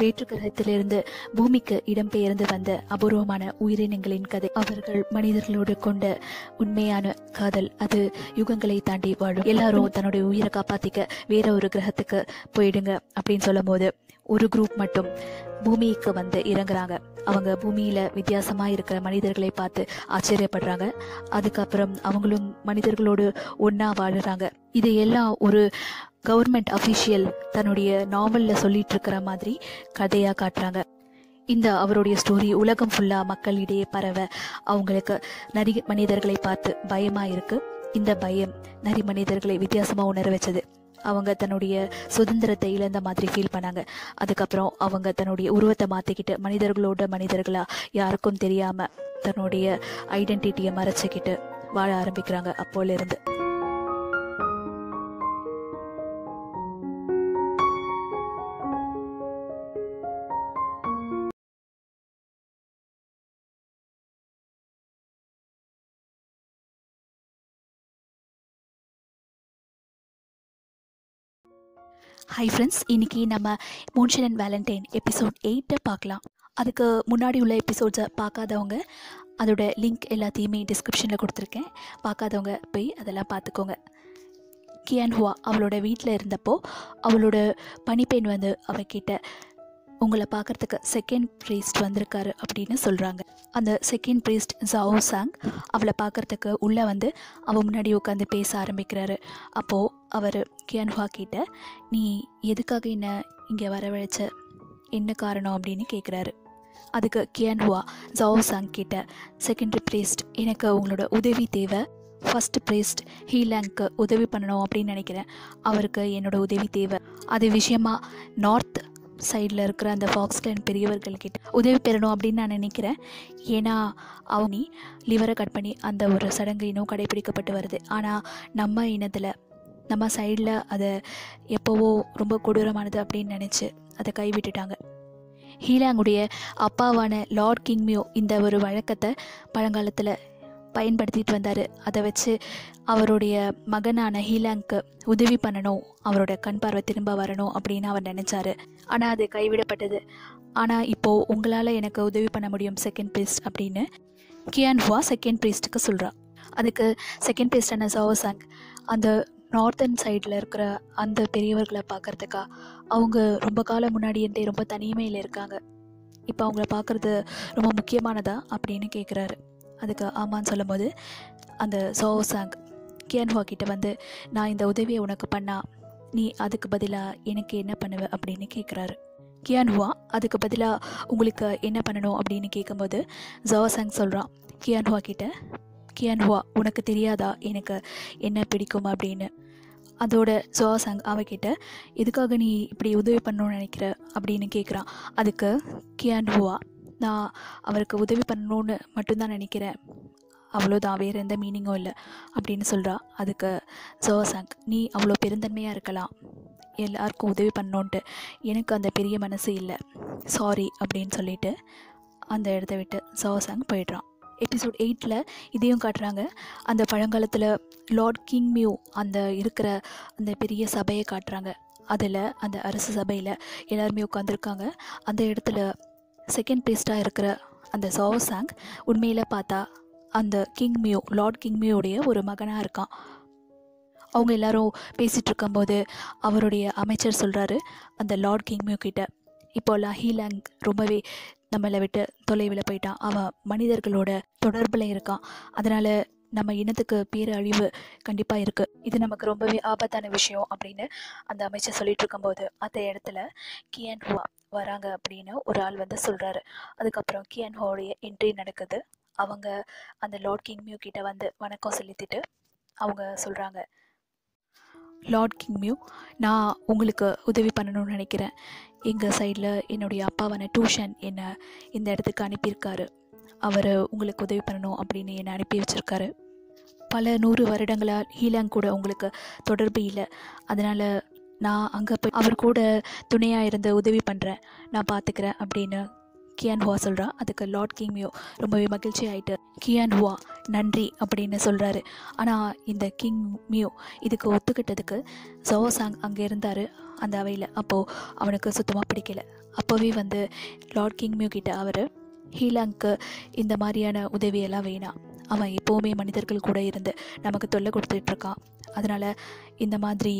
வேற்று கிரகத்திலிருந்து பூமிக்கு இடம்பெயர்ந்து வந்த அபூர்வமான உயிரினங்களின் கதை அவர்கள் மனிதர்களோடு கொண்ட உண்மையான காதல் அது யுகங்களை தாண்டி வாழும் எல்லாரும் தன்னுடைய உயிரை காப்பாத்திக்க வேற ஒரு கிரகத்துக்கு போயிடுங்க அப்படின்னு சொல்லும் போது ஒரு குரூப் மட்டும் பூமிக்கு வந்து இறங்குறாங்க அவங்க பூமியில வித்தியாசமா இருக்கிற மனிதர்களை பார்த்து ஆச்சரியப்படுறாங்க அதுக்கப்புறம் அவங்களும் மனிதர்களோடு ஒண்ணா வாழுறாங்க இது எல்லாம் ஒரு கவர்மெண்ட் அஃபிஷியல் தன்னுடைய நாவல்ல சொல்லிட்டு இருக்கிற மாதிரி கதையா காட்டுறாங்க இந்த அவருடைய ஸ்டோரி உலகம் ஃபுல்லா மக்களிடையே பரவ அவங்களுக்கு நரி மனிதர்களை பார்த்து பயமா இருக்கு இந்த பயம் நரி மனிதர்களை வித்தியாசமா உணர வச்சது அவங்க தன்னுடைய சுதந்திரத்தை இழந்த மாதிரி ஃபீல் பண்ணாங்க அதுக்கப்புறம் அவங்க தன்னுடைய உருவத்தை மாத்திக்கிட்டு மனிதர்களோட மனிதர்களா யாருக்கும் தெரியாம தன்னுடைய ஐடென்டிட்டியை மறைச்சிக்கிட்டு வாழ ஆரம்பிக்கிறாங்க அப்போல இருந்து ஹை ஃப்ரெண்ட்ஸ் இன்னைக்கு நம்ம மூன்ஷன் அண்ட் வேலண்டைன் எபிசோட் எயிட்டை பார்க்கலாம் அதுக்கு முன்னாடி உள்ள எபிசோட்ஸை பார்க்காதவங்க அதோட லிங்க் எல்லாத்தையுமே டிஸ்கிரிப்ஷனில் கொடுத்துருக்கேன் பார்க்காதவங்க போய் அதெல்லாம் பார்த்துக்கோங்க கியான் ஹுவா அவளோட வீட்டில் இருந்தப்போ அவளோட பணிப்பெண் வந்து அவகிட்ட உங்களை பார்க்கறதுக்கு செகண்ட் ப்ரீஸ்ட் வந்திருக்காரு அப்படின்னு சொல்கிறாங்க அந்த செகண்ட் ப்ரீஸ்ட் ஜாவோ சாங் அவளை பார்க்கறதுக்கு உள்ளே வந்து அவள் முன்னாடி உட்காந்து பேச ஆரம்பிக்கிறாரு அப்போது அவர் கியான்ஹுவா கிட்ட நீ எதுக்காக என்ன இங்கே வரவழைச்ச என்ன காரணம் அப்படின்னு கேட்குறாரு அதுக்கு கியான்ஹுவா ஜாவோ சாங் கிட்ட செகண்டரி ப்ரீஸ்ட் எனக்கு உங்களோட உதவி தேவை ஃபர்ஸ்ட் ப்ரீஸ்ட் ஹீலாங்க்கு உதவி பண்ணணும் அப்படின்னு நினைக்கிறேன் அவருக்கு என்னோட உதவி தேவை அது விஷயமா நார்த் சைடில் இருக்கிற அந்த ஃபாக்ஸ்லேண்ட் பெரியவர்கள்கிட்ட உதவி பெறணும் அப்படின்னு நான் நினைக்கிறேன் ஏன்னா அவங்க லிவரை கட் பண்ணி அந்த ஒரு சடங்கு இன்னும் கடைபிடிக்கப்பட்டு வருது ஆனால் நம்ம இனத்தில் நம்ம சைடில் அதை எப்போவோ ரொம்ப கொடூரமானது அப்படின்னு நினச்சி அதை கைவிட்டுட்டாங்க ஹீலாங்குடைய அப்பாவான லார்ட் கிங்மியோ இந்த ஒரு வழக்கத்தை பழங்காலத்தில் பயன்படுத்திட்டு வந்தார் அதை வச்சு அவருடைய மகனான ஹீலாங்க்கு உதவி பண்ணணும் அவரோட கண் பார்வை திரும்ப வரணும் அப்படின்னு அவர் நினச்சாரு ஆனால் அது கைவிடப்பட்டது ஆனால் இப்போது உங்களால் எனக்கு உதவி பண்ண முடியும் செகண்ட் ப்ரீஸ்ட் அப்படின்னு கியான் ஹுவா செகண்ட் ப்ரீஸ்ட்டுக்கு சொல்கிறா அதுக்கு செகண்ட் ப்ரீஸ்டான சாவோசாங் அந்த நார்த்தன் சைடில் இருக்கிற அந்த பெரியவர்களை பார்க்கறதுக்கா அவங்க ரொம்ப காலம் முன்னாடி இருந்தே ரொம்ப தனிமையில் இருக்காங்க இப்போ அவங்கள பார்க்குறது ரொம்ப முக்கியமானதா அப்படின்னு கேட்குறாரு அதுக்கு ஆமான்னு சொல்லும்போது அந்த சாவோசாங் கியான்ஹுவா கிட்ட வந்து நான் இந்த உதவியை உனக்கு பண்ணா நீ அதுக்கு பதிலாக எனக்கு என்ன பண்ணுவ அப்படின்னு கேட்குறாரு கியான்ஹுவா அதுக்கு பதிலாக உங்களுக்கு என்ன பண்ணணும் அப்படின்னு கேட்கும்போது ஜவாசாங் சொல்கிறான் கியான்ஹுவா கிட்ட கியான்ஹுவா உனக்கு தெரியாதா எனக்கு என்ன பிடிக்கும் அப்படின்னு அதோட ஜவாசாங் அவகிட்ட எதுக்காக நீ இப்படி உதவி பண்ணணும்னு நினைக்கிற அப்படின்னு கேட்குறான் அதுக்கு கியான்ஹுவா நான் அவருக்கு உதவி பண்ணணும்னு மட்டும்தான் நினைக்கிறேன் அவ்வளோதான் வேறு எந்த மீனிங்கும் இல்லை அப்படின்னு சொல்கிறா அதுக்கு ஜோசாங் நீ அவ்வளோ பெருந்தன்மையாக இருக்கலாம் எல்லாருக்கும் உதவி பண்ணோன்ட்டு எனக்கு அந்த பெரிய மனசு இல்லை சாரி அப்படின்னு சொல்லிட்டு அந்த இடத்த விட்டு ஜோசாங் போயிடுறான் எபிசோட் எயிட்டில் இதையும் காட்டுறாங்க அந்த பழங்காலத்தில் லார்ட் கிங் மியூ அந்த இருக்கிற அந்த பெரிய சபையை காட்டுறாங்க அதில் அந்த அரசு சபையில் எல்லாருமே உட்காந்துருக்காங்க அந்த இடத்துல செகண்ட் பேஸ்டாக இருக்கிற அந்த சாவசாங் உண்மையில் பார்த்தா அந்த கிங் மியூ லார்ட் கிங் மியூடைய ஒரு மகனாக இருக்கான் அவங்க எல்லாரும் பேசிகிட்டு இருக்கும்போது அவருடைய அமைச்சர் சொல்கிறாரு அந்த லார்ட் கிங் மியூ கிட்ட இப்போல்லாம் ஹீலாங் ரொம்பவே நம்மளை விட்டு தொலைவில் போயிட்டான் அவன் மனிதர்களோட தொடர்பில் இருக்கான் அதனால் நம்ம இனத்துக்கு பேர் அழிவு கண்டிப்பாக இருக்குது இது நமக்கு ரொம்பவே ஆபத்தான விஷயம் அப்படின்னு அந்த அமைச்சர் சொல்லிட்டு இருக்கும்போது அந்த இடத்துல கியன் ஹுவா வராங்க அப்படின்னு ஒரு ஆள் வந்து சொல்கிறாரு அதுக்கப்புறம் கியன் ஹுவோடைய என்ட்ரி நடக்குது அவங்க அந்த லார்ட் கிங் மியூ கிட்ட வந்து வணக்கம் செலுத்திட்டு அவங்க சொல்கிறாங்க லார்ட் கிங் மியூ நான் உங்களுக்கு உதவி பண்ணணும்னு நினைக்கிறேன் எங்கள் சைடில் என்னுடைய அப்பாவான டியூஷன் என்னை இந்த இடத்துக்கு அனுப்பியிருக்காரு அவர் உங்களுக்கு உதவி பண்ணணும் அப்படின்னு என்னை அனுப்பி வச்சுருக்காரு பல நூறு வருடங்களால் ஹீலாங் கூட உங்களுக்கு தொடர்பு இல்லை அதனால் நான் அங்கே போய் அவர் கூட துணையாக இருந்து உதவி பண்ணுறேன் நான் பார்த்துக்கிறேன் அப்படின்னு கியான் ஹுவா சொல்கிறா அதுக்கு லார்ட் கிங் மியோ ரொம்பவே மகிழ்ச்சி ஆயிட்டு கியான் ஹுவா நன்றி அப்படின்னு சொல்கிறாரு ஆனால் இந்த கிங் மியோ இதுக்கு ஒத்துக்கிட்டதுக்கு ஜோசாங் அங்கே இருந்தார் அந்த அவையில் அப்போது அவனுக்கு சுத்தமாக பிடிக்கல அப்போவே வந்து லார்ட் கிங்மியூ கிட்ட அவர் ஹீலாங்க்கு இந்த மாதிரியான உதவியெல்லாம் வேணாம் அவன் எப்போவுமே மனிதர்கள் கூட இருந்து நமக்கு தொல்லை கொடுத்துட்ருக்கான் அதனால் இந்த மாதிரி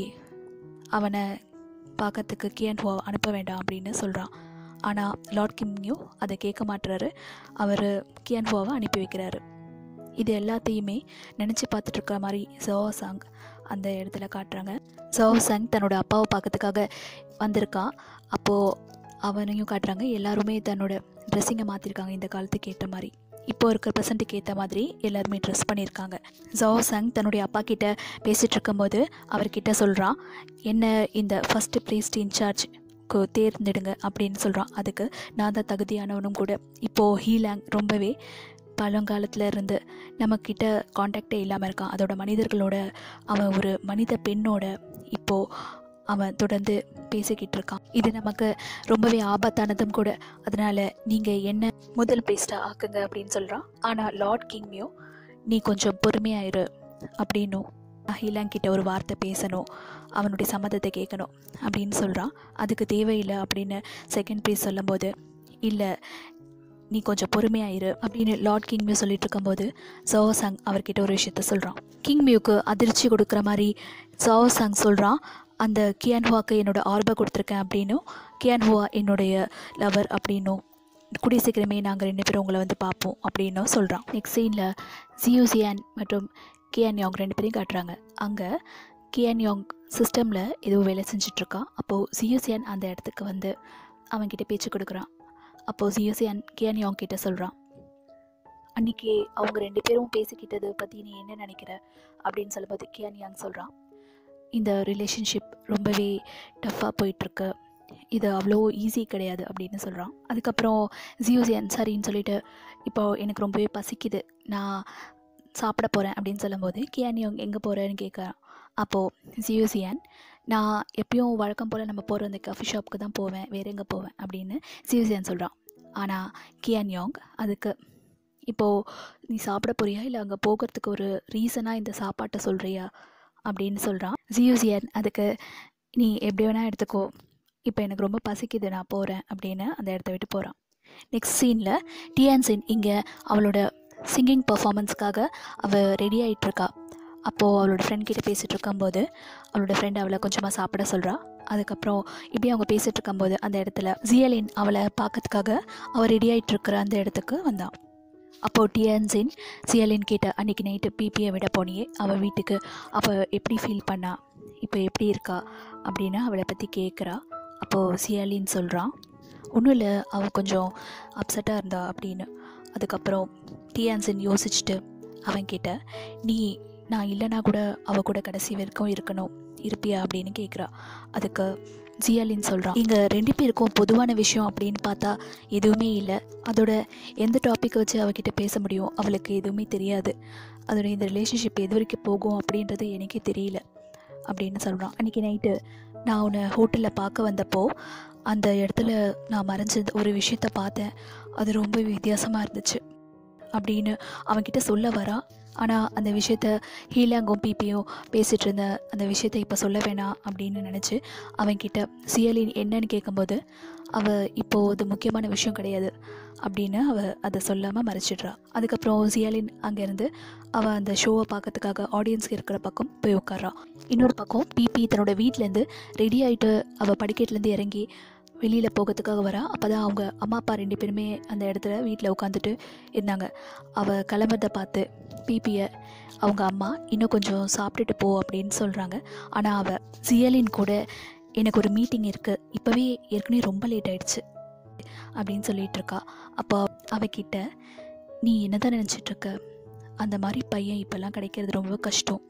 அவனை பார்க்கறதுக்கு கியன் ஹுவா அனுப்ப வேண்டாம் அப்படின்னு சொல்கிறான் ஆனால் லார்ட் கிம்யூ அதை கேட்க மாட்டுறாரு அவர் கியன் ஹுவாவை அனுப்பி வைக்கிறாரு இது எல்லாத்தையுமே நினச்சி பார்த்துட்டு இருக்கிற மாதிரி ஜோ சாங் அந்த இடத்துல காட்டுறாங்க ஜோ சாங் தன்னோட அப்பாவை பார்க்கறதுக்காக வந்திருக்கான் அப்போது அவனையும் காட்டுறாங்க எல்லாருமே தன்னோட ட்ரெஸ்ஸிங்கை மாற்றிருக்காங்க இந்த காலத்துக்கு ஏற்ற மாதிரி இப்போ இருக்கிற ப்ரெசண்ட்டுக்கு ஏற்ற மாதிரி எல்லாருமே ட்ரெஸ் பண்ணியிருக்காங்க ஜோ சங் தன்னுடைய அப்பா கிட்ட பேசிகிட்டு இருக்கும்போது அவர்கிட்ட சொல்கிறான் என்ன இந்த ஃபஸ்ட்டு ப்ளேஸ்ட் இன்சார்ஜ் தேர்ந்தெடுங்க அப்படின்னு சொல்கிறான் அதுக்கு நான் தான் தகுதியானவனும் கூட இப்போது ஹீலாங் ரொம்பவே பழங்காலத்தில் இருந்து நம்மக்கிட்ட காண்டாக்டே இல்லாமல் இருக்கான் அதோட மனிதர்களோட அவன் ஒரு மனித பெண்ணோட இப்போது அவன் தொடர்ந்து பேசிக்கிட்டு இருக்கான் இது நமக்கு ரொம்பவே ஆபத்தானதும் கூட அதனால் நீங்கள் என்ன முதல் பேஸ்டாக ஆக்குங்க அப்படின்னு சொல்கிறான் ஆனால் லார்ட் கிங்மியோ நீ கொஞ்சம் பொறுமையாயிரு அப்படின்னும் ஹீலாங் கிட்ட ஒரு வார்த்தை பேசணும் அவனுடைய சம்மதத்தை கேட்கணும் அப்படின்னு சொல்கிறான் அதுக்கு தேவையில்லை அப்படின்னு செகண்ட் ப்ரைஸ் சொல்லும்போது இல்லை நீ கொஞ்சம் பொறுமையாயிரு அப்படின்னு லார்ட் கிங்மியூ சொல்லிட்டு இருக்கும்போது சவோ சாங் அவர்கிட்ட ஒரு விஷயத்த சொல்கிறான் கிங்மியூக்கு அதிர்ச்சி கொடுக்குற மாதிரி சவோ சாங் சொல்கிறான் அந்த கியான்ஹுவாக்கு என்னோட ஆர்பை கொடுத்துருக்கேன் அப்படின்னும் கியான்ஹுவா என்னுடைய லவர் அப்படின்னும் கூடிய சீக்கிரமே நாங்கள் ரெண்டு பேரும் உங்களை வந்து பார்ப்போம் அப்படின்னும் சொல்கிறான் நெக்ஸ்ட் சீனில் ஜியூசியான் மற்றும் கியான் யாங் ரெண்டு பேரையும் காட்டுறாங்க அங்கே கியான் யாங் சிஸ்டமில் ஏதோ வேலை செஞ்சிட்ருக்கான் அப்போது ஜியூசியான் அந்த இடத்துக்கு வந்து அவன்கிட்ட பேச்சு கொடுக்குறான் அப்போது ஜியூசியான் கியான் யாங் கிட்ட சொல்கிறான் அன்றைக்கி அவங்க ரெண்டு பேரும் பேசிக்கிட்டது பற்றி நீ என்ன நினைக்கிற அப்படின்னு சொல்லும்போது கியான் யாங் சொல்கிறான் இந்த ரிலேஷன்ஷிப் ரொம்பவே டஃப்பாக போயிட்டுருக்கு இது அவ்வளோ ஈஸி கிடையாது அப்படின்னு சொல்கிறான் அதுக்கப்புறம் ஜியோசியன் சரின்னு சொல்லிட்டு இப்போ எனக்கு ரொம்பவே பசிக்குது நான் சாப்பிட போகிறேன் அப்படின்னு சொல்லும்போது கியானியோங் எங்கே போகிறேன்னு கேட்குறான் அப்போது ஜியோசியன் நான் எப்பயும் வழக்கம் போல் நம்ம போகிற அந்த காஃபி ஷாப்புக்கு தான் போவேன் வேறு எங்கே போவேன் அப்படின்னு ஜியோசியன் சொல்கிறான் ஆனால் கியான்யோங் அதுக்கு இப்போது நீ சாப்பிட போறியா இல்லை அங்கே போகிறதுக்கு ஒரு ரீசனாக இந்த சாப்பாட்டை சொல்கிறியா அப்படின்னு சொல்கிறான் ஜியூசியன் அதுக்கு நீ எப்படி வேணால் எடுத்துக்கோ இப்போ எனக்கு ரொம்ப பசிக்குது நான் போகிறேன் அப்படின்னு அந்த இடத்த விட்டு போகிறான் நெக்ஸ்ட் சீனில் டியான்சின் இங்கே அவளோட சிங்கிங் பர்ஃபாமன்ஸ்க்காக அவள் ரெடி ஆகிட்டுருக்கா அப்போது அவளோட ஃப்ரெண்ட் கிட்ட பேசிகிட்டு இருக்கும்போது அவளோட ஃப்ரெண்ட் அவளை கொஞ்சமாக சாப்பிட சொல்கிறா அதுக்கப்புறம் இப்படி அவங்க பேசிகிட்டு இருக்கும்போது அந்த இடத்துல ஜியலின் அவளை பார்க்கறதுக்காக அவள் ரெடி ஆகிட்டு இருக்கிற அந்த இடத்துக்கு வந்தான் அப்போது டியான்சின் சியலின் கிட்ட அன்றைக்கி நைட்டு பிபியை விட போனியே அவள் வீட்டுக்கு அவள் எப்படி ஃபீல் பண்ணா இப்போ எப்படி இருக்கா அப்படின்னு அவளை பற்றி கேட்குறா அப்போது சியாலின் சொல்கிறான் ஒன்றும் இல்லை அவள் கொஞ்சம் அப்செட்டாக இருந்தா அப்படின்னு அதுக்கப்புறம் டியான்சின் யோசிச்சுட்டு அவன்கிட்ட நீ நான் இல்லைனா கூட அவள் கூட கடைசி வரைக்கும் இருக்கணும் இருப்பியா அப்படின்னு கேட்குறா அதுக்கு ஜியாலின் சொல்கிறான் இங்கே ரெண்டு பேருக்கும் பொதுவான விஷயம் அப்படின்னு பார்த்தா எதுவுமே இல்லை அதோட எந்த டாப்பிக்கை வச்சு அவகிட்ட பேச முடியும் அவளுக்கு எதுவுமே தெரியாது அதோட இந்த ரிலேஷன்ஷிப் எது வரைக்கும் போகும் அப்படின்றது எனக்கே தெரியல அப்படின்னு சொல்கிறான் அன்றைக்கி நைட்டு நான் உன்னை ஹோட்டலில் பார்க்க வந்தப்போ அந்த இடத்துல நான் மறைஞ்ச ஒரு விஷயத்த பார்த்தேன் அது ரொம்ப வித்தியாசமாக இருந்துச்சு அப்படின்னு அவன்கிட்ட சொல்ல வரா ஆனால் அந்த விஷயத்த ஹீலாங்கும் பிபியும் பேசிகிட்டு இருந்த அந்த விஷயத்த இப்போ சொல்ல வேணாம் அப்படின்னு நினச்சி அவன்கிட்ட சியலின் என்னன்னு கேட்கும்போது அவள் இப்போது அது முக்கியமான விஷயம் கிடையாது அப்படின்னு அவள் அதை சொல்லாமல் மறைச்சிடுறா அதுக்கப்புறம் சியாலின் அங்கேருந்து அவள் அந்த ஷோவை பார்க்கறதுக்காக ஆடியன்ஸ்க்கு இருக்கிற பக்கம் போய் உட்கார்றா இன்னொரு பக்கம் பிபி தன்னோட வீட்டிலேருந்து ரெடி ஆகிட்டு அவள் படிக்கட்டுலேருந்து இறங்கி வெளியில் போகிறதுக்காக வரா அப்போ தான் அவங்க அம்மா அப்பா ரெண்டு பேருமே அந்த இடத்துல வீட்டில் உட்காந்துட்டு இருந்தாங்க அவள் கிளம்புறதை பார்த்து பிபியை அவங்க அம்மா இன்னும் கொஞ்சம் சாப்பிட்டுட்டு போ அப்படின்னு சொல்கிறாங்க ஆனால் அவள் சியலின் கூட எனக்கு ஒரு மீட்டிங் இருக்குது இப்போவே ஏற்கனவே ரொம்ப லேட் ஆயிடுச்சு அப்படின்னு சொல்லிட்டு இருக்கா அப்போ அவகிட்ட நீ என்னதான் நினச்சிட்டு இருக்க அந்த மாதிரி பையன் இப்போல்லாம் கிடைக்கிறது ரொம்ப கஷ்டம்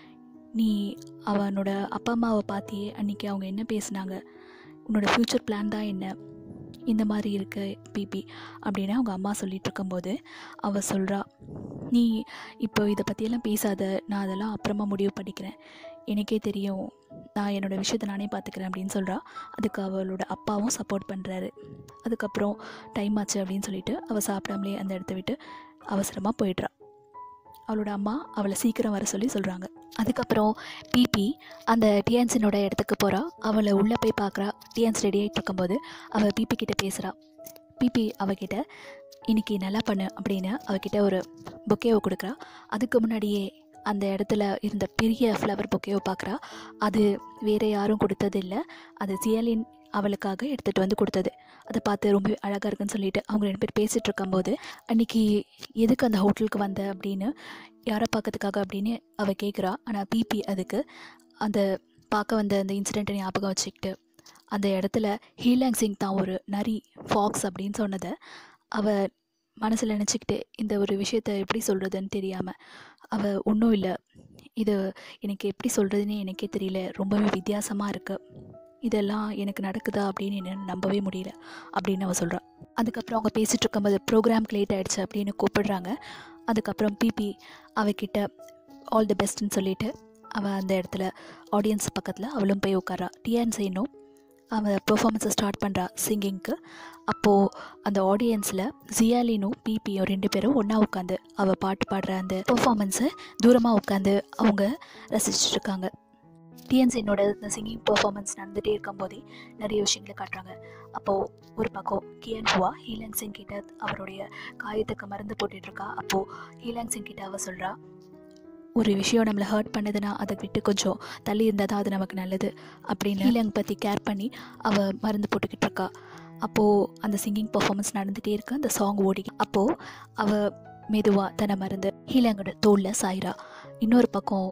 நீ அவனோட அப்பா அம்மாவை பார்த்தியே அன்றைக்கி அவங்க என்ன பேசுனாங்க உன்னோட ஃப்யூச்சர் பிளான் தான் என்ன இந்த மாதிரி இருக்கு பிபி அப்படின்னு அவங்க அம்மா சொல்லிட்டு இருக்கும்போது அவள் சொல்கிறா நீ இப்போ இதை பற்றியெல்லாம் பேசாத நான் அதெல்லாம் அப்புறமா முடிவு பண்ணிக்கிறேன் எனக்கே தெரியும் நான் என்னோடய விஷயத்தை நானே பார்த்துக்கிறேன் அப்படின்னு சொல்கிறா அதுக்கு அவளோட அப்பாவும் சப்போர்ட் பண்ணுறாரு அதுக்கப்புறம் டைம் ஆச்சு அப்படின்னு சொல்லிட்டு அவள் சாப்பிடாமலே அந்த இடத்த விட்டு அவசரமாக போயிடுறா அவளோட அம்மா அவளை சீக்கிரம் வர சொல்லி சொல்கிறாங்க அதுக்கப்புறம் பிபி அந்த டிஎன்சினோட இடத்துக்கு போகிறா அவளை உள்ளே போய் பார்க்குறா டிஎன்ஸ் ரெடி ஆகிட்டு இருக்கும்போது அவள் பிபி கிட்ட பேசுகிறா பிபி அவகிட்ட இன்னைக்கு நல்லா பண்ணு அப்படின்னு அவகிட்ட ஒரு பொக்கேவை கொடுக்குறா அதுக்கு முன்னாடியே அந்த இடத்துல இருந்த பெரிய ஃப்ளவர் பொக்கேவை பார்க்குறா அது வேறு யாரும் கொடுத்தது இல்லை அது சியலின் அவளுக்காக எடுத்துகிட்டு வந்து கொடுத்தது அதை பார்த்து ரொம்ப அழகாக இருக்குன்னு சொல்லிட்டு அவங்க ரெண்டு பேர் பேசிகிட்டு இருக்கும்போது அன்றைக்கி எதுக்கு அந்த ஹோட்டலுக்கு வந்த அப்படின்னு யாரை பார்க்கறதுக்காக அப்படின்னு அவள் கேட்குறா ஆனால் பிபி அதுக்கு அந்த பார்க்க வந்த அந்த இன்சிடெண்ட்டை ஞாபகம் வச்சுக்கிட்டு அந்த இடத்துல ஹீலாங் சிங் தான் ஒரு நரி ஃபாக்ஸ் அப்படின்னு சொன்னதை அவள் மனசில் நினச்சிக்கிட்டு இந்த ஒரு விஷயத்த எப்படி சொல்கிறதுன்னு தெரியாமல் அவள் ஒன்றும் இல்லை இது எனக்கு எப்படி சொல்கிறதுனே எனக்கே தெரியல ரொம்பவே வித்தியாசமாக இருக்குது இதெல்லாம் எனக்கு நடக்குதா அப்படின்னு என்னால் நம்பவே முடியல அப்படின்னு அவள் சொல்கிறான் அதுக்கப்புறம் அவங்க பேசிகிட்டு இருக்கும்போது ப்ரோக்ராம்க்கு லேட் ஆகிடுச்சு அப்படின்னு கூப்பிடுறாங்க அதுக்கப்புறம் பிபி அவகிட்ட ஆல் தி பெஸ்ட்னு சொல்லிட்டு அவள் அந்த இடத்துல ஆடியன்ஸ் பக்கத்தில் அவளும் போய் உட்காரா டிஎன் செய்யணும் அவள் பெர்ஃபார்மன்ஸை ஸ்டார்ட் பண்ணுறா சிங்கிங்க்கு அப்போது அந்த ஆடியன்ஸில் ஜியாலினும் பிபியும் ரெண்டு பேரும் ஒன்றா உட்காந்து அவள் பாட்டு பாடுற அந்த பெர்ஃபார்மன்ஸை தூரமாக உட்காந்து அவங்க ரசிச்சுட்டு இருக்காங்க டிஎன்சினோட இந்த சிங்கிங் பெர்ஃபார்மன்ஸ் நடந்துகிட்டே இருக்கும்போதே நிறைய விஷயங்களை காட்டுறாங்க அப்போது ஒரு பக்கம் கியன் ஹுவா ஹீலாங் சிங் கிட்ட அவருடைய காயத்துக்கு மருந்து போட்டுட்டு இருக்கா அப்போது ஹீலாங் சிங் கிட்ட அவ சொல்கிறா ஒரு விஷயம் நம்மளை ஹர்ட் பண்ணுதுன்னா அதை விட்டு கொஞ்சம் தள்ளி இருந்தால் தான் அது நமக்கு நல்லது அப்படின்னு ஹீலாங் பற்றி கேர் பண்ணி அவள் மருந்து போட்டுக்கிட்டு இருக்கா அப்போது அந்த சிங்கிங் பெர்ஃபார்மன்ஸ் நடந்துகிட்டே இருக்கு அந்த சாங் ஓடி அப்போது அவள் மெதுவாக தன்னை மருந்து ஹீலாங்கோட தோளில் சாயிரா இன்னொரு பக்கம்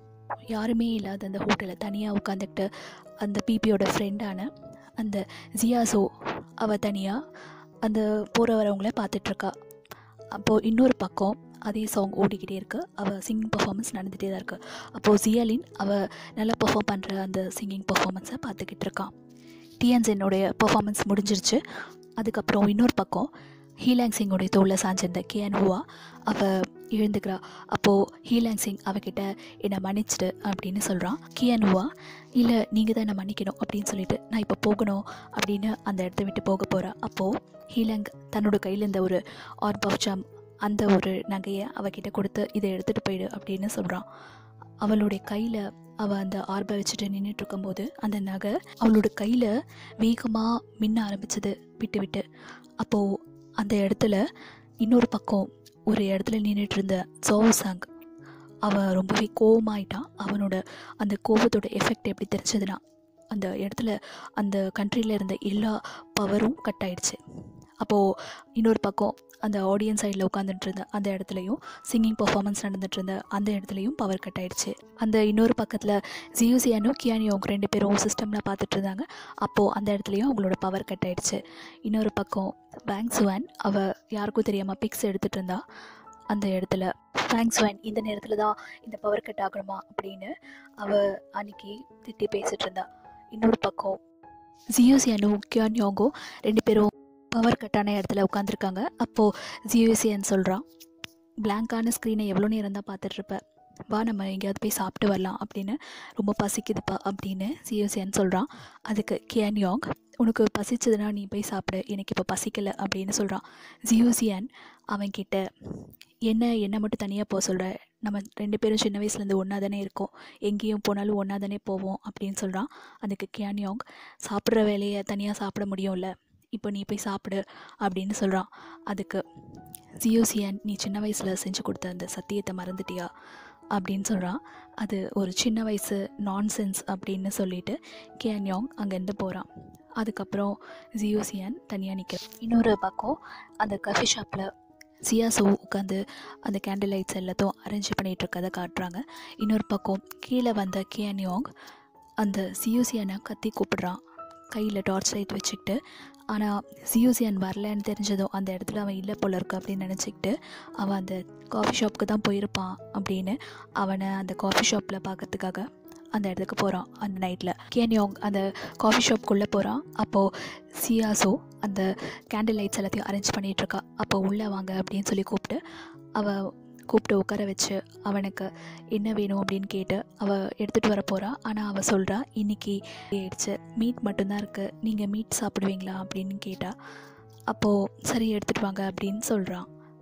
யாருமே இல்லாத அந்த ஹோட்டலில் தனியாக உட்காந்துக்கிட்டு அந்த பிபியோட ஃப்ரெண்டான அந்த ஜியாசோ அவள் தனியாக அந்த போகிற வரவங்கள பார்த்துட்ருக்கா அப்போது இன்னொரு பக்கம் அதே சாங் ஓடிக்கிட்டே இருக்கு அவள் சிங்கிங் பர்ஃபார்மன்ஸ் நடந்துகிட்டே தான் இருக்குது அப்போது ஜியாலின் அவள் நல்லா பெர்ஃபார்ம் பண்ணுற அந்த சிங்கிங் பர்ஃபார்மன்ஸை பார்த்துக்கிட்டு இருக்கான் டிஎன்ஸினுடைய பர்ஃபார்மன்ஸ் முடிஞ்சிருச்சு அதுக்கப்புறம் இன்னொரு பக்கம் ஹீலாங் சிங்கோடைய தோளில் சாஞ்சிருந்த கேன் ஹுவா அவள் எழுந்துக்கிறா அப்போது ஹீலாங் சிங் அவகிட்ட என்னை மன்னிச்சிடு அப்படின்னு சொல்கிறான் கியன் ஹுவா இல்லை நீங்கள் தான் என்னை மன்னிக்கணும் அப்படின்னு சொல்லிட்டு நான் இப்போ போகணும் அப்படின்னு அந்த இடத்த விட்டு போக போகிறா அப்போது ஹீலாங் தன்னோட கையில் இருந்த ஒரு ஆர்ப் ஆஃப் ஜம் அந்த ஒரு நகையை அவகிட்ட கொடுத்து இதை எடுத்துகிட்டு போயிடு அப்படின்னு சொல்கிறான் அவளுடைய கையில் அவள் அந்த ஆர்பை வச்சுட்டு நின்றுட்டு இருக்கும்போது அந்த நகை அவளோட கையில் வேகமாக மின்ன ஆரம்பிச்சது விட்டு விட்டு அப்போது அந்த இடத்துல இன்னொரு பக்கம் ஒரு இடத்துல நின்றுட்டு இருந்த சோவசாங் அவன் ரொம்பவே கோவமாயிட்டான் அவனோட அந்த கோவத்தோட எஃபெக்ட் எப்படி தெரிஞ்சதுன்னா அந்த இடத்துல அந்த கண்ட்ரியில் இருந்த எல்லா பவரும் கட் ஆயிடுச்சு அப்போது இன்னொரு பக்கம் அந்த ஆடியன்ஸ் சைடில் உட்காந்துட்டு இருந்த அந்த இடத்துலையும் சிங்கிங் பர்ஃபார்மன்ஸ் நடந்துட்டு இருந்த அந்த இடத்துலையும் பவர் கட் ஆயிடுச்சு அந்த இன்னொரு பக்கத்தில் ஜியூசியானும் கியானியும் ரெண்டு பேரும் சிஸ்டமில் பார்த்துட்டு இருந்தாங்க அப்போது அந்த இடத்துலையும் அவங்களோட பவர் கட் ஆயிடுச்சு இன்னொரு பக்கம் பேங்க் சுவான் அவள் யாருக்கும் தெரியாமல் பிக்ஸ் எடுத்துகிட்டு இருந்தா அந்த இடத்துல தேங்க்ஸ் வேன் இந்த நேரத்தில் தான் இந்த பவர் கட் ஆகணுமா அப்படின்னு அவள் அன்னைக்கு திட்டி பேசிட்டு இருந்தா இன்னொரு பக்கம் ஜியோசியனும் கியான் யோங்கோ ரெண்டு பேரும் பவர் கட்டான இடத்துல உட்காந்துருக்காங்க அப்போது ஜியோசியன் சொல்கிறான் பிளாங்கான ஸ்க்ரீனை எவ்வளோ நேரம் தான் பார்த்துட்ருப்ப வா நம்ம எங்கேயாவது போய் சாப்பிட்டு வரலாம் அப்படின்னு ரொம்ப பசிக்குதுப்பா அப்படின்னு ஜியோசியன் சொல்கிறான் அதுக்கு கியான் யோங் உனக்கு பசிச்சதுன்னா நீ போய் சாப்பிடு எனக்கு இப்போ பசிக்கலை அப்படின்னு சொல்கிறான் ஜியோசியன் அவன்கிட்ட என்ன என்ன மட்டும் தனியாக போக சொல்கிற நம்ம ரெண்டு பேரும் சின்ன வயசுலேருந்து ஒன்றா தானே இருக்கோம் எங்கேயும் போனாலும் ஒன்றா தானே போவோம் அப்படின்னு சொல்கிறான் அதுக்கு கியான்யோங் சாப்பிட்ற வேலையை தனியாக சாப்பிட முடியும்ல இப்போ நீ போய் சாப்பிடு அப்படின்னு சொல்கிறான் அதுக்கு ஜியோசியன் நீ சின்ன வயசில் செஞ்சு கொடுத்த அந்த சத்தியத்தை மறந்துட்டியா அப்படின்னு சொல்கிறான் அது ஒரு சின்ன வயசு நான்சென்ஸ் அப்படின்னு சொல்லிட்டு கியான்யோங் அங்கேருந்து போகிறான் அதுக்கப்புறம் ஜியோசியன் தனியாக நிற்கிறான் இன்னொரு பக்கம் அந்த கஃபி ஷாப்பில் சியாசோ உட்காந்து அந்த கேண்டில் லைட்ஸ் எல்லாத்தையும் அரேஞ்ச் பண்ணிகிட்டு இருக்கதை காட்டுறாங்க இன்னொரு பக்கம் கீழே வந்த கியான்யோங் அந்த சியூசியனை கத்தி கூப்பிடுறான் கையில் டார்ச் லைட் வச்சுக்கிட்டு ஆனால் சியூசியன் வரலன்னு தெரிஞ்சதும் அந்த இடத்துல அவன் இல்லை போல இருக்கு அப்படின்னு நினச்சிக்கிட்டு அவன் அந்த காஃபி ஷாப்புக்கு தான் போயிருப்பான் அப்படின்னு அவனை அந்த காஃபி ஷாப்பில் பார்க்கறதுக்காக அந்த இடத்துக்கு போகிறான் அந்த நைட்டில் கேன்யோங் அந்த காஃபி ஷாப்குள்ளே போகிறான் அப்போது சியாசோ அந்த கேண்டில் லைட்ஸ் எல்லாத்தையும் அரேஞ்ச் பண்ணிகிட்ருக்கா அப்போ உள்ளே வாங்க அப்படின்னு சொல்லி கூப்பிட்டு அவள் கூப்பிட்டு உட்கார வச்சு அவனுக்கு என்ன வேணும் அப்படின்னு கேட்டு அவள் எடுத்துகிட்டு வர போகிறா ஆனால் அவள் சொல்கிறா இன்னைக்கு ஆயிடுச்சு மீட் மட்டும்தான் இருக்குது நீங்கள் மீட் சாப்பிடுவீங்களா அப்படின்னு கேட்டா அப்போது சரி எடுத்துகிட்டு வாங்க அப்படின்னு சொல்கிறான்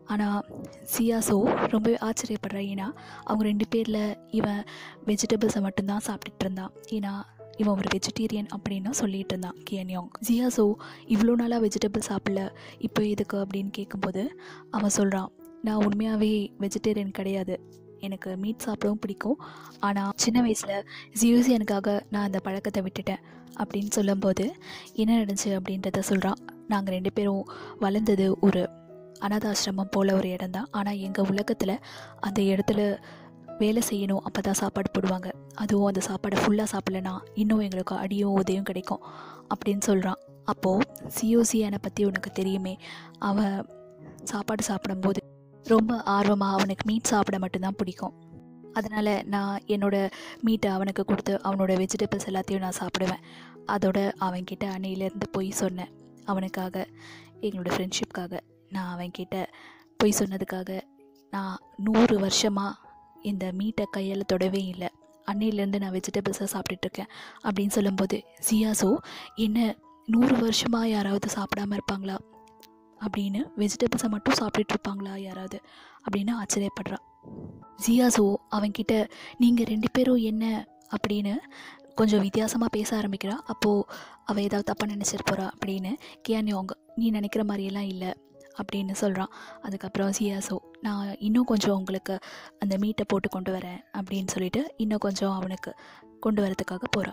ஆனால் சியாசோ ரொம்பவே ஆச்சரியப்படுறா ஏன்னா அவங்க ரெண்டு பேரில் இவன் வெஜிடபிள்ஸை மட்டும்தான் சாப்பிட்டுட்டு இருந்தான் ஏன்னா இவன் ஒரு வெஜிடேரியன் அப்படின்னு சொல்லிட்டு இருந்தான் கியன்யோங் ஜியாசோ இவ்வளோ நாளாக வெஜிடபிள் சாப்பிடல இப்போ எதுக்கு அப்படின்னு கேட்கும்போது அவன் சொல்கிறான் நான் உண்மையாகவே வெஜிடேரியன் கிடையாது எனக்கு மீட் சாப்பிடவும் பிடிக்கும் ஆனால் சின்ன வயசில் ஜியூசி எனக்காக நான் அந்த பழக்கத்தை விட்டுட்டேன் அப்படின்னு சொல்லும்போது என்ன நடந்துச்சு அப்படின்றத சொல்கிறான் நாங்கள் ரெண்டு பேரும் வளர்ந்தது ஒரு அனாதாசிரமம் போல் ஒரு இடம் தான் ஆனால் எங்கள் உலகத்தில் அந்த இடத்துல வேலை செய்யணும் அப்போ தான் சாப்பாடு போடுவாங்க அதுவும் அந்த சாப்பாடை ஃபுல்லாக சாப்பிட்லனா இன்னும் எங்களுக்கு அடியும் உதவியும் கிடைக்கும் அப்படின்னு சொல்கிறான் அப்போது சிஓசியானை பற்றி உனக்கு தெரியுமே அவன் சாப்பாடு சாப்பிடும்போது ரொம்ப ஆர்வமாக அவனுக்கு மீட் சாப்பிட மட்டும்தான் பிடிக்கும் அதனால் நான் என்னோடய மீட்டை அவனுக்கு கொடுத்து அவனோட வெஜிடபிள்ஸ் எல்லாத்தையும் நான் சாப்பிடுவேன் அதோட அவன்கிட்ட அன்னையிலேருந்து போய் சொன்னேன் அவனுக்காக எங்களோட ஃப்ரெண்ட்ஷிப்காக நான் அவன்கிட்ட போய் சொன்னதுக்காக நான் நூறு வருஷமாக இந்த மீட்டை கையால் தொடவே இல்லை அன்னையிலேருந்து நான் வெஜிடபிள்ஸை சாப்பிட்டுட்ருக்கேன் அப்படின்னு சொல்லும்போது சியாசோ என்ன நூறு வருஷமாக யாராவது சாப்பிடாம இருப்பாங்களா அப்படின்னு வெஜிடபிள்ஸை மட்டும் சாப்பிட்டுட்டு இருப்பாங்களா யாராவது அப்படின்னு ஆச்சரியப்படுறான் ஜியாசோ அவன்கிட்ட நீங்கள் ரெண்டு பேரும் என்ன அப்படின்னு கொஞ்சம் வித்தியாசமாக பேச ஆரம்பிக்கிறா அப்போது அவள் ஏதாவது தப்பாக நினச்சிட்டு போகிறா அப்படின்னு கியானியோங்க நீ நினைக்கிற மாதிரியெல்லாம் இல்லை அப்படின்னு சொல்கிறான் அதுக்கப்புறம் சியாசோ நான் இன்னும் கொஞ்சம் உங்களுக்கு அந்த மீட்டை போட்டு கொண்டு வரேன் அப்படின்னு சொல்லிட்டு இன்னும் கொஞ்சம் அவனுக்கு கொண்டு வரதுக்காக போகிறான்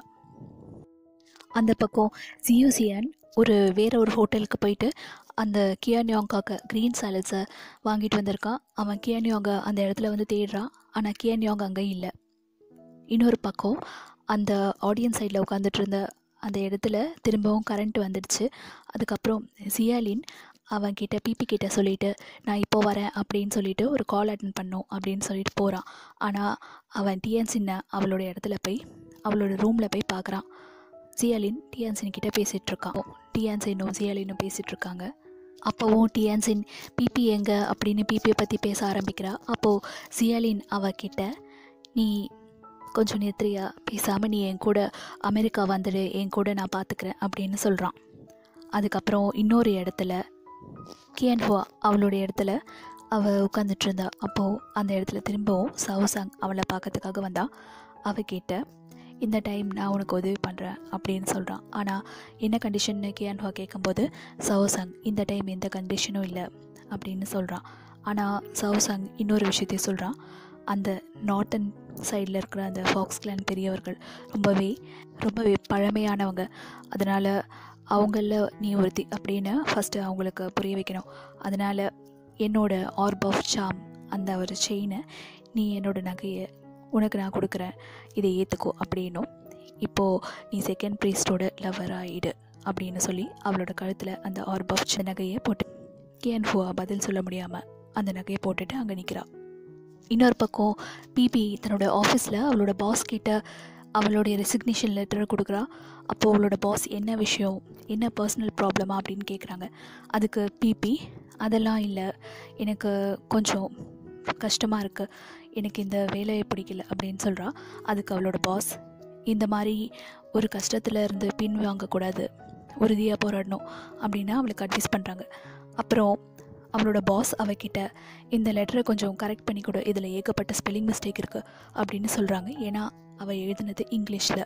அந்த பக்கம் சியூசியன் ஒரு வேற ஒரு ஹோட்டலுக்கு போயிட்டு அந்த கியான்யோங்காக்கு க்ரீன் சாலட்ஸை வாங்கிட்டு வந்திருக்கான் அவன் கியான்யோங்க அந்த இடத்துல வந்து தேடுறான் ஆனால் கியான்யோங் அங்கே இல்லை இன்னொரு பக்கம் அந்த ஆடியன்ஸ் சைடில் உட்காந்துட்டு இருந்த அந்த இடத்துல திரும்பவும் கரண்ட் வந்துடுச்சு அதுக்கப்புறம் சியாலின் அவன்கிட்ட பிபி கிட்ட சொல்லிட்டு நான் இப்போ வரேன் அப்படின்னு சொல்லிட்டு ஒரு கால் அட்டன் பண்ணோம் அப்படின்னு சொல்லிட்டு போகிறான் ஆனால் அவன் டிஎன்சின்ன அவளோட இடத்துல போய் அவளோட ரூமில் போய் பார்க்குறான் சியாலின் டிஎன்சின் கிட்ட பேசிகிட்டு இருக்கான் டிஎன்சினும் சியாலினும் பேசிகிட்டு இருக்காங்க அப்போவும் டிஎன்சின் பிபி எங்க அப்படின்னு பிபியை பற்றி பேச ஆரம்பிக்கிறா அப்போது சியாலின் அவகிட்ட நீ கொஞ்சம் நிறுத்திரியா பேசாமல் நீ என் கூட அமெரிக்கா வந்துடு என் கூட நான் பார்த்துக்கிறேன் அப்படின்னு சொல்கிறான் அதுக்கப்புறம் இன்னொரு இடத்துல கியன்ஹுவா அவளோட இடத்துல அவள் உட்காந்துட்டு இருந்தா அப்போது அந்த இடத்துல திரும்பவும் சவுசாங் அவளை பார்க்கறதுக்காக வந்தா அவகிட்ட இந்த டைம் நான் உனக்கு உதவி பண்ணுறேன் அப்படின்னு சொல்கிறான் ஆனால் என்ன கண்டிஷன்னு கியான்ஹுவா கேட்கும்போது சவுசாங் இந்த டைம் எந்த கண்டிஷனும் இல்லை அப்படின்னு சொல்கிறான் ஆனால் சவுசாங் இன்னொரு விஷயத்தையும் சொல்கிறான் அந்த நார்த்தன் சைடில் இருக்கிற அந்த ஃபாக்ஸ் கிளான் பெரியவர்கள் ரொம்பவே ரொம்பவே பழமையானவங்க அதனால் அவங்கள நீ ஒருத்தி அப்படின்னு ஃபஸ்ட்டு அவங்களுக்கு புரிய வைக்கணும் அதனால் என்னோட ஆர்ப் ஆஃப் சாம் அந்த ஒரு செயினை நீ என்னோட நகையை உனக்கு நான் கொடுக்குறேன் இதை ஏற்றுக்கோ அப்படின்னும் இப்போது நீ செகண்ட் ப்ரீஸ்டோட லவர் ஆயிடு அப்படின்னு சொல்லி அவளோட கழுத்தில் அந்த ஆர்ப் ஆஃப் நகையை போட்டு கேன் ஹுவா பதில் சொல்ல முடியாமல் அந்த நகையை போட்டுட்டு அங்கே நிற்கிறா இன்னொரு பக்கம் பிபி தன்னோட ஆஃபீஸில் அவளோட பாஸ் கிட்ட அவளுடைய ரெசிக்னேஷன் லெட்டர் கொடுக்குறா அப்போது அவளோட பாஸ் என்ன விஷயம் என்ன பர்சனல் ப்ராப்ளமா அப்படின்னு கேட்குறாங்க அதுக்கு பிபி அதெல்லாம் இல்லை எனக்கு கொஞ்சம் கஷ்டமாக இருக்குது எனக்கு இந்த வேலையை பிடிக்கல அப்படின்னு சொல்கிறா அதுக்கு அவளோட பாஸ் இந்த மாதிரி ஒரு கஷ்டத்தில் இருந்து பின் வாங்கக்கூடாது உறுதியாக போராடணும் அப்படின்னு அவளுக்கு அட்வைஸ் பண்ணுறாங்க அப்புறம் அவளோட பாஸ் அவகிட்ட இந்த லெட்டரை கொஞ்சம் கரெக்ட் பண்ணி கொடு இதில் ஏகப்பட்ட ஸ்பெல்லிங் மிஸ்டேக் இருக்குது அப்படின்னு சொல்கிறாங்க ஏன்னா அவள் எழுதினது இங்கிலீஷில்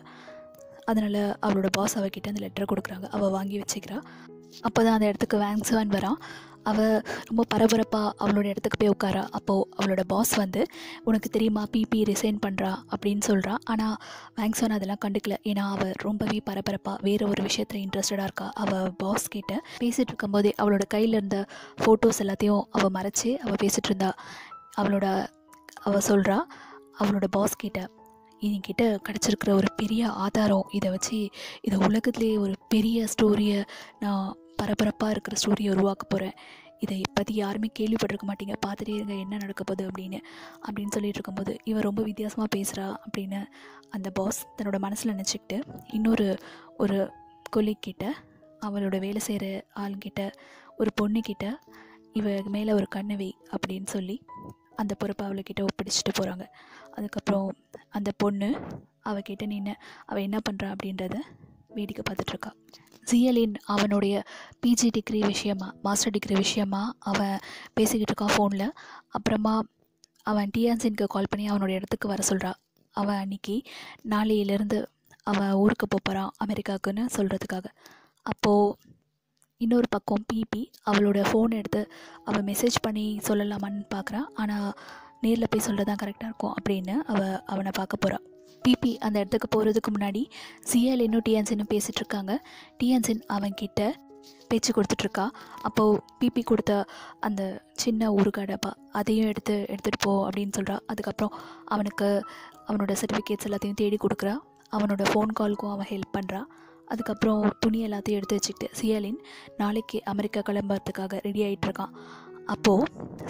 அதனால் அவளோட பாஸ் அவகிட்ட அந்த லெட்டரை கொடுக்குறாங்க அவள் வாங்கி வச்சுக்கிறா அப்போ தான் அந்த இடத்துக்கு வேங்ஸுவான் வரான் அவள் ரொம்ப பரபரப்பாக அவளோட இடத்துக்கு போய் உட்காரா அப்போது அவளோட பாஸ் வந்து உனக்கு தெரியுமா பிபி ரிசைன் பண்ணுறா அப்படின்னு சொல்கிறா ஆனால் வேங்ஸான் அதெல்லாம் கண்டுக்கல ஏன்னா அவள் ரொம்பவே பரபரப்பாக வேறு ஒரு விஷயத்தில் இன்ட்ரெஸ்டடாக இருக்கா அவள் பாஸ் கிட்ட பேசிகிட்டு இருக்கும்போதே அவளோட கையில் இருந்த ஃபோட்டோஸ் எல்லாத்தையும் அவள் மறைச்சி அவள் பேசிகிட்டு இருந்தா அவளோட அவள் சொல்கிறா அவளோட பாஸ் கிட்ட என்கிட்ட கிடச்சிருக்கிற ஒரு பெரிய ஆதாரம் இதை வச்சு இதை உலகத்துலேயே ஒரு பெரிய ஸ்டோரியை நான் பரபரப்பாக இருக்கிற ஸ்டோரியை உருவாக்க போகிறேன் இதை பற்றி யாருமே கேள்விப்பட்டிருக்க மாட்டீங்க பார்த்துட்டே இருங்க என்ன நடக்க போகுது அப்படின்னு அப்படின்னு சொல்லிட்டு இருக்கும்போது இவன் ரொம்ப வித்தியாசமாக பேசுகிறா அப்படின்னு அந்த பாஸ் தன்னோட மனசில் நினச்சிக்கிட்டு இன்னொரு ஒரு கொல்லிக்கிட்ட அவளோட வேலை செய்கிற ஆளுங்கிட்ட ஒரு பொண்ணுக்கிட்ட இவ மேலே ஒரு கண்ணு வை அப்படின்னு சொல்லி அந்த பொறுப்பை அவளுக்கிட்ட ஒப்படைச்சிட்டு போகிறாங்க அதுக்கப்புறம் அந்த பொண்ணு அவகிட்ட நின்று அவள் என்ன பண்ணுறா அப்படின்றத வேடிக்கை பார்த்துட்ருக்கா ஜியலின் அவனுடைய பிஜி டிகிரி விஷயமா மாஸ்டர் டிகிரி விஷயமா அவன் பேசிக்கிட்டு இருக்கான் ஃபோனில் அப்புறமா அவன் டிஎன்சின்க்கு கால் பண்ணி அவனோட இடத்துக்கு வர சொல்கிறா அவன் அன்னைக்கு நாளையிலேருந்து அவன் ஊருக்கு போப் போகிறான் அமெரிக்காவுக்குன்னு சொல்கிறதுக்காக அப்போது இன்னொரு பக்கம் பிபி அவளோட ஃபோன் எடுத்து அவள் மெசேஜ் பண்ணி சொல்லலாமான்னு பார்க்குறான் ஆனால் நேரில் போய் சொல்கிறது தான் கரெக்டாக இருக்கும் அப்படின்னு அவள் அவனை பார்க்க போகிறான் பிபி அந்த இடத்துக்கு போகிறதுக்கு முன்னாடி சிஎல் இன்னும் டிஎன்சின்னு பேசிகிட்டு இருக்காங்க டிஎன்சின் அவன்கிட்ட பேச்சு கொடுத்துட்ருக்கா அப்போது பிபி கொடுத்த அந்த சின்ன ஊறுகாடப்பா அதையும் எடுத்து எடுத்துகிட்டு போ அப்படின்னு சொல்கிறா அதுக்கப்புறம் அவனுக்கு அவனோட சர்டிஃபிகேட்ஸ் எல்லாத்தையும் தேடி கொடுக்குறா அவனோட ஃபோன் காலுக்கும் அவன் ஹெல்ப் பண்ணுறா அதுக்கப்புறம் துணி எல்லாத்தையும் எடுத்து வச்சுக்கிட்டு சியலின் நாளைக்கு அமெரிக்கா கிளம்புறதுக்காக ரெடி ஆகிட்டு இருக்கான் அப்போது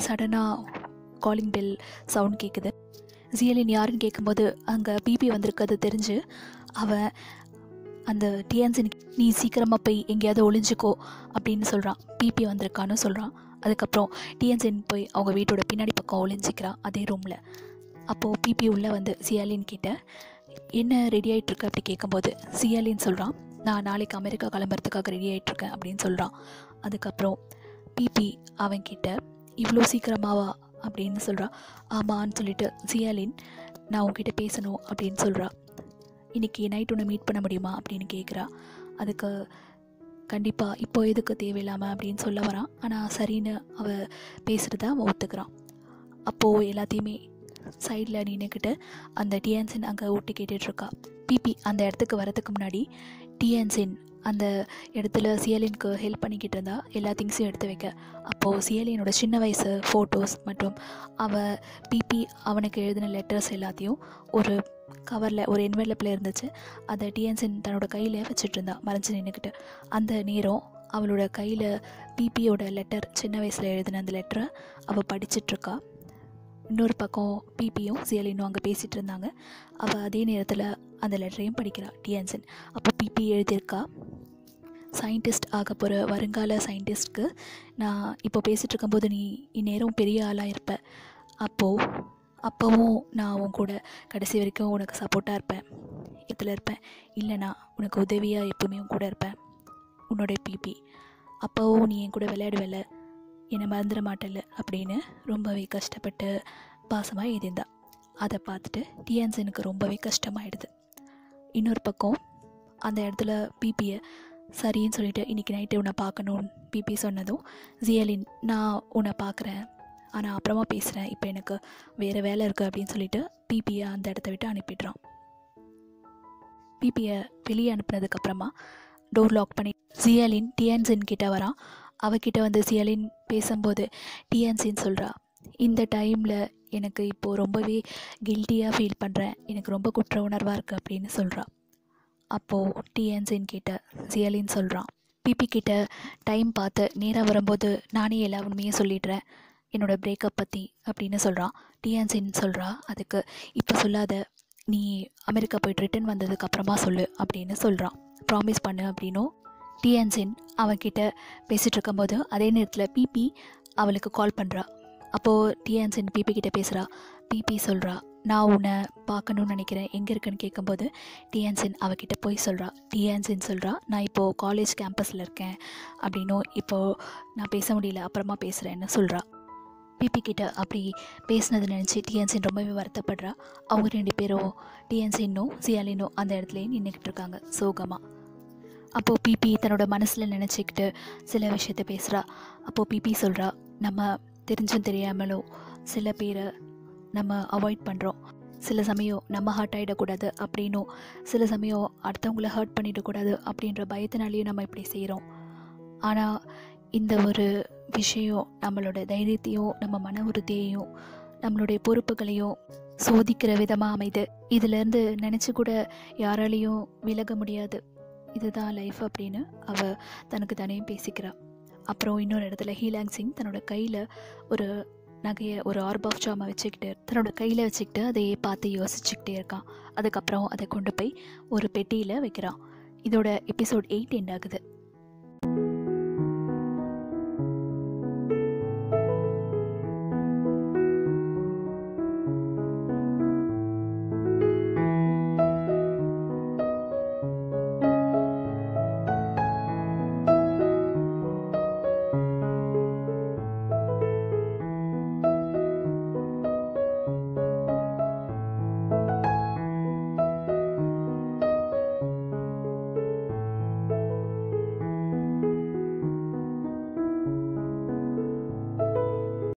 சடனாக காலிங் பெல் சவுண்ட் கேட்குது சியலின் யாருன்னு கேட்கும்போது அங்கே பிபி வந்திருக்கிறது தெரிஞ்சு அவன் அந்த டிஎன்சி நீ சீக்கிரமாக போய் எங்கேயாவது ஒளிஞ்சுக்கோ அப்படின்னு சொல்கிறான் பிபி வந்திருக்கான்னு சொல்கிறான் அதுக்கப்புறம் டிஎன்சின் போய் அவங்க வீட்டோட பின்னாடி பக்கம் ஒளிஞ்சிக்கிறான் அதே ரூமில் அப்போது பிபி உள்ளே வந்து சியாலின் கிட்ட என்ன ரெடி ஆகிட்டுருக்கு அப்படி கேட்கும்போது சியாலின் சொல்கிறான் நான் நாளைக்கு அமெரிக்கா கிளம்புறதுக்காக ரெடி ஆகிட்டுருக்கேன் அப்படின்னு சொல்கிறான் அதுக்கப்புறம் பிபி அவன்கிட்ட இவ்வளோ சீக்கிரமாவா அப்படின்னு சொல்கிறா ஆமான்னு சொல்லிட்டு சியாலின் நான் உன்கிட்ட பேசணும் அப்படின்னு சொல்கிறா இன்றைக்கி நைட் உன்னை மீட் பண்ண முடியுமா அப்படின்னு கேட்குறா அதுக்கு கண்டிப்பாக இப்போ எதுக்கு தேவையில்லாமல் அப்படின்னு சொல்ல வரான் ஆனால் சரின்னு அவள் பேசுகிறத அவன் ஒத்துக்கிறான் அப்போது எல்லாத்தையுமே சைடில் நின்றுக்கிட்டு அந்த டிஎன்சின் அங்கே ஒட்டி கேட்டுட்ருக்கா பிபி அந்த இடத்துக்கு வரதுக்கு முன்னாடி டிஎன்சின் அந்த இடத்துல சியலினுக்கு ஹெல்ப் பண்ணிக்கிட்டு இருந்தா எல்லா திங்ஸையும் எடுத்து வைக்க அப்போது சியலினோட சின்ன வயசு ஃபோட்டோஸ் மற்றும் அவள் பிபி அவனுக்கு எழுதின லெட்டர்ஸ் எல்லாத்தையும் ஒரு கவரில் ஒரு என்வெலப்பில் இருந்துச்சு அதை டிஎன்சின் தன்னோட கையில் வச்சுட்டு இருந்தா மறைஞ்சு நின்றுக்கிட்டு அந்த நேரம் அவளோட கையில் பிபியோட லெட்டர் சின்ன வயசில் எழுதின அந்த லெட்டரை அவள் படிச்சிட்ருக்கா இன்னொரு பக்கம் பிபியும் சியலினும் அங்கே பேசிகிட்டு இருந்தாங்க அவள் அதே நேரத்தில் அந்த லெட்டரையும் படிக்கிறா டிஎன்சன் அப்போ பிபி எழுதியிருக்கா சயின்டிஸ்ட் ஆக போகிற வருங்கால சயின்டிஸ்ட்க்கு நான் இப்போ பேசிகிட்டு இருக்கும்போது நீ இந்நேரம் பெரிய ஆளாக இருப்ப அப்போது அப்போவும் நான் உன் கூட கடைசி வரைக்கும் உனக்கு சப்போர்ட்டாக இருப்பேன் இதில் இருப்பேன் இல்லைனா உனக்கு உதவியாக எப்பவுமே உன் கூட இருப்பேன் உன்னோட பிபி அப்போவும் நீ என் கூட விளையாடுவல என்னை மறந்துட மாட்டல அப்படின்னு ரொம்பவே கஷ்டப்பட்டு பாசமாக எழுதியிருந்தா அதை பார்த்துட்டு டிஎன்சனுக்கு ரொம்பவே கஷ்டமாயிடுது இன்னொரு பக்கம் அந்த இடத்துல பிபியை சரின்னு சொல்லிட்டு இன்றைக்கி நைட்டு உன்னை பார்க்கணுன்னு பிபி சொன்னதும் ஜியலின் நான் உன்னை பார்க்குறேன் ஆனால் அப்புறமா பேசுகிறேன் இப்போ எனக்கு வேறு வேலை இருக்குது அப்படின்னு சொல்லிட்டு பிபியை அந்த இடத்த விட்டு அனுப்பிடுறான் பிபியை வெளியே அனுப்புனதுக்கப்புறமா டோர் லாக் பண்ணி ஜியலின் டிஎன்சின் கிட்ட வரான் அவகிட்ட வந்து சியலின் பேசும்போது டிஎன்சின்னு சொல்கிறா இந்த டைமில் எனக்கு இப்போது ரொம்பவே கில்ட்டியாக ஃபீல் பண்ணுறேன் எனக்கு ரொம்ப குற்ற உணர்வாக இருக்குது அப்படின்னு சொல்கிறா அப்போது டிஎன்சின் கிட்ட சியலின் சொல்கிறான் பிபி கிட்ட டைம் பார்த்து நேராக வரும்போது நானே எல்லா உண்மையும் சொல்லிடுறேன் என்னோட பிரேக்கப் பற்றி அப்படின்னு சொல்கிறான் டிஎன்சின் சொல்கிறா அதுக்கு இப்போ சொல்லாத நீ அமெரிக்கா போயிட்டு ரிட்டன் வந்ததுக்கு அப்புறமா சொல்லு அப்படின்னு சொல்கிறான் ப்ராமிஸ் பண்ணு அப்படின்னும் டிஎன்சின் அவன்கிட்ட பேசிகிட்டு இருக்கும்போது அதே நேரத்தில் பிபி அவளுக்கு கால் பண்ணுறா அப்போது டிஎன்சின் பிபி கிட்ட பேசுகிறா பிபி சொல்கிறா நான் உன்னை பார்க்கணுன்னு நினைக்கிறேன் எங்கே இருக்குன்னு கேட்கும்போது டிஎன்சின் அவகிட்ட போய் சொல்கிறா டிஎன்சின் சொல்கிறா நான் இப்போது காலேஜ் கேம்பஸில் இருக்கேன் அப்படின்னும் இப்போது நான் பேச முடியல அப்புறமா பேசுகிறேன்னு சொல்கிறா பிபி கிட்ட அப்படி பேசினது நினச்சி டிஎன்சின் ரொம்பவே வருத்தப்படுறா அவங்க ரெண்டு பேரும் டிஎன்சின்னும் சியாலினும் அந்த இடத்துலையே நின்றுக்கிட்டு இருக்காங்க சோகமாக அப்போது பிபி தன்னோட மனசில் நினச்சிக்கிட்டு சில விஷயத்த பேசுகிறா அப்போது பிபி சொல்கிறா நம்ம தெரிஞ்சும் தெரியாமலும் சில பேரை நம்ம அவாய்ட் பண்ணுறோம் சில சமயம் நம்ம ஹர்ட் ஆகிடக்கூடாது அப்படின்னும் சில சமயம் அடுத்தவங்கள ஹர்ட் பண்ணிடக்கூடாது அப்படின்ற பயத்தினாலேயும் நம்ம இப்படி செய்கிறோம் ஆனால் இந்த ஒரு விஷயம் நம்மளோட தைரியத்தையும் நம்ம மன உறுதியையும் நம்மளுடைய பொறுப்புகளையும் சோதிக்கிற விதமாக அமைது இதிலேருந்து நினச்சி கூட யாராலையும் விலக முடியாது இதுதான் லைஃப் அப்படின்னு அவ தனக்கு தானே பேசிக்கிறா அப்புறம் இன்னொரு இடத்துல ஹீலாங் சிங் தன்னோட கையில் ஒரு நகையை ஒரு ஆர்ப் ஆஃப் ஜாமை வச்சுக்கிட்டு தன்னோட கையில் வச்சுக்கிட்டு அதையே பார்த்து யோசிச்சுக்கிட்டே இருக்கான் அதுக்கப்புறம் அதை கொண்டு போய் ஒரு பெட்டியில் வைக்கிறான் இதோட எபிசோட் எயிட் எண்ட் ஆகுது